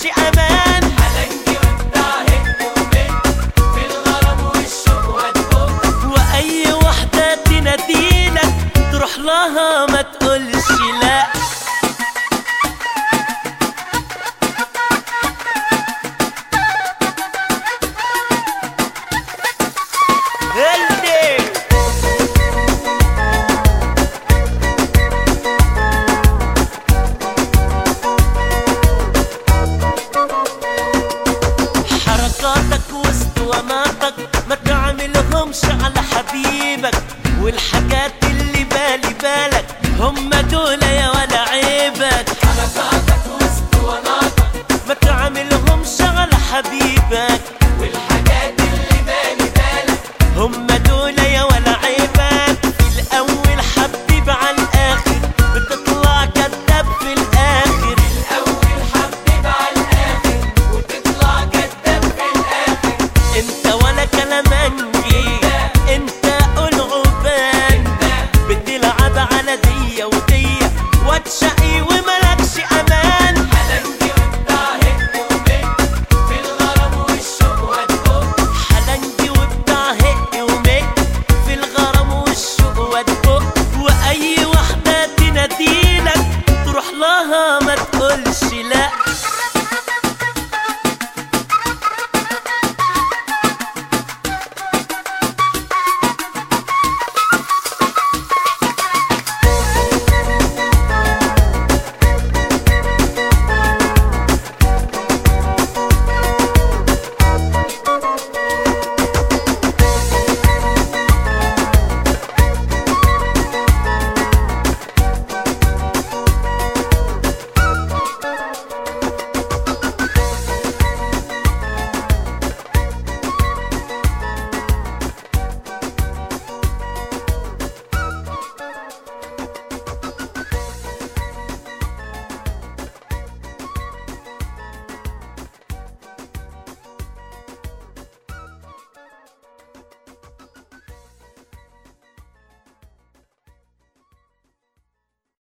وملكش امان حلنجي وبتاع هد ومد في الغرام والشوق والحب واي واحدة تناديلك تروح لها ما تقولش لا هلدي حركاتك واسطواناتك ما تعملهمش على حبيبك والحاجات اللي بالي بالك هم دول يا ولا عيبك حركاتك واسطواناتك ما تعملهمش على حبيبك والحاجات اللي بالي بالك هم دول يا ولا عيبك في الاول حبيب على الاخر بتطلع كذاب في الاخر الأول حبيب على الآخر وتطلع كداب في الآخر انت ولا كلامنجي انت قلعبان بتلعب على دي ودي وتشقي وملكش امان حلنجي وبتاع هد ومد في الغرام والشوق والحب حلنجي وبتاع هق ومق في الغرام والشوق والبق واي واحدة تناديلك تروح لها ما تقولش لا